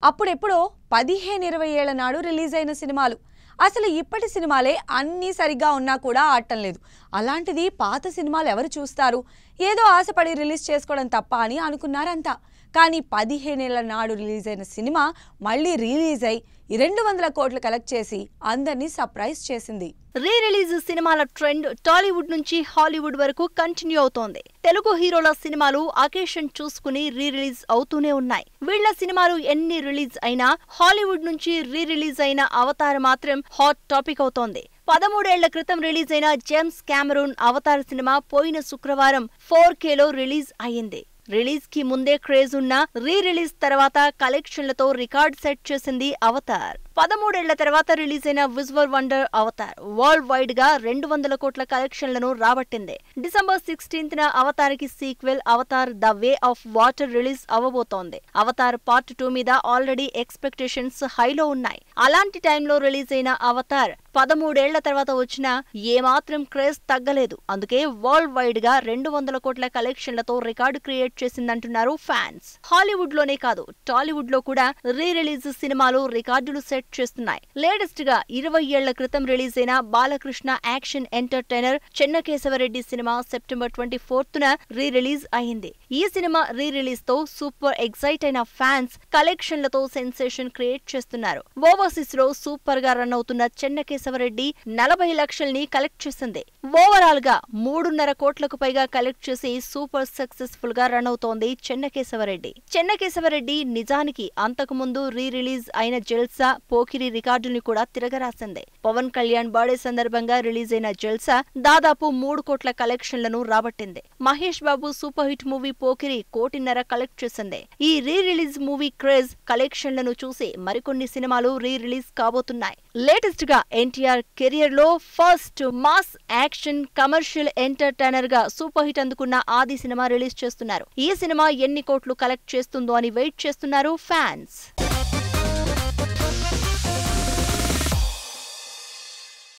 అప్పుడెప్పుడో పదిహేను ఇరవై ఏళ్ల నాడు రిలీజ్ అయిన సినిమాలు అసలు ఇప్పటి సినిమాలే అన్నీ సరిగ్గా ఉన్నా కూడా ఆడటం లేదు అలాంటిది పాత సినిమాలు ఎవరు చూస్తారు ఏదో ఆశపడి రిలీజ్ చేసుకోవడం తప్ప అని అనుకున్నారంతా కానీ పదిహేనేళ్ల నాడు రిలీజ్ అయిన సినిమా మళ్ళీ రిలీజ్ అయి రెండు వందల కోట్లు కలెక్ట్ చేసి అందరినీ సర్ప్రైజ్ చేసింది రీ రిలీజ్ సినిమాల ట్రెండ్ టాలీవుడ్ నుంచి హాలీవుడ్ వరకు కంటిన్యూ అవుతోంది తెలుగు హీరోల సినిమాలు అకేషన్ చూసుకుని రీ రిలీజ్ అవుతూనే ఉన్నాయి వీళ్ల సినిమాలు ఎన్ని రిలీజ్ అయినా హాలీవుడ్ నుంచి రీ రిలీజ్ అయిన అవతార్ మాత్రం హాట్ టాపిక్ అవుతోంది పదమూడేళ్ల క్రితం రిలీజ్ అయిన జేమ్స్ క్యామరూన్ అవతార్ సినిమా పోయిన శుక్రవారం ఫోర్ కేలో రిలీజ్ అయ్యింది రిలీజ్ కి ముందే క్రేజ్ ఉన్న రీ రిలీజ్ తర్వాత కలెక్షన్లతో రికార్డ్ సెట్ చేసింది అవతార్ పదమూడేళ్ల తర్వాత రిలీజ్ అయిన visual wonder Avatar worldwide గా రెండు వందల కోట్ల కలెక్షన్లను రాబట్టింది డిసెంబర్ సిక్స్టీన్త్ న అవతార్ కి sequel Avatar the way of water release అవ్వబోతోంది అవతార్ పార్ట్ టూ మీద ఆల్రెడీ ఎక్స్పెక్టేషన్స్ హైలో ఉన్నాయి అలాంటి టైంలో రిలీజ్ అయిన అవతార్ పదమూడేళ్ల తర్వాత వచ్చిన ఏమాత్రం క్రేజ్ తగ్గలేదు అందుకే వరల్డ్ వైడ్ గా రెండు వందల కోట్ల కలెక్షన్లతో రికార్డు క్రియేట్ చేసిందంటున్నారు ఫ్యాన్స్ హాలీవుడ్ లోనే కాదు టాలీవుడ్ లో కూడా రీ రిలీజ్ సినిమాలు రికార్డులు సెట్ చేస్తున్నాయి లేటెస్ట్ గా ఇరవై ఏళ్ల క్రితం రిలీజ్ అయిన బాలకృష్ణ యాక్షన్ ఎంటర్టైనర్ చెన్నకేశవరెడ్డి సినిమా సెప్టెంబర్ ట్వంటీ ఫోర్త్ న రీ రిలీజ్ అయింది ఈ సినిమా రీ రిలీజ్ తో సూపర్ ఎక్సైట్ అయిన ఫ్యాన్స్ కలెక్షన్లతో సెన్సేషన్ క్రియేట్ చేస్తున్నారు ఓవర్సీస్ లో సూపర్ గా రన్ అవుతున్న చెన్నకేశవరెడ్డి నలభై లక్షల్ని కలెక్ట్ చేసింది ఓవరాల్ గా మూడున్నర కోట్లకు పైగా కలెక్ట్ చేసి సూపర్ సక్సెస్ఫుల్ గా రన్ అవుతోంది చెన్నకేశవరెడ్డి చెన్నకేశవరెడ్డి నిజానికి అంతకు ముందు రీ రిలీజ్ అయిన జల్సా పోకిరి రికార్డుని కూడా తిరగరాసింది పవన్ కళ్యాణ్ బర్త్డే సందర్భంగా రిలీజ్ అయిన జల్సా దాదాపు మూడు కోట్ల కలెక్షన్లను రాబట్టింది Mahesh Babu super hit movie Pokiri కోటిన్నర కలెక్ట్ చేసింది ఈ రీ రిలీజ్ మూవీ క్రేజ్ కలెక్షన్లను చూసి మరికొన్ని సినిమాలు రీ రిలీజ్ కాబోతున్నాయి లేటెస్ట్ గా ఎన్టీఆర్ కెరియర్ లో first mass action commercial entertainer గా సూపర్ హిట్ అందుకున్న ఆది సినిమా రిలీజ్ చేస్తున్నారు ఈ సినిమా ఎన్ని కోట్లు కలెక్ట్ చేస్తుందో అని వెయిట్ చేస్తున్నారు ఫ్యాన్స్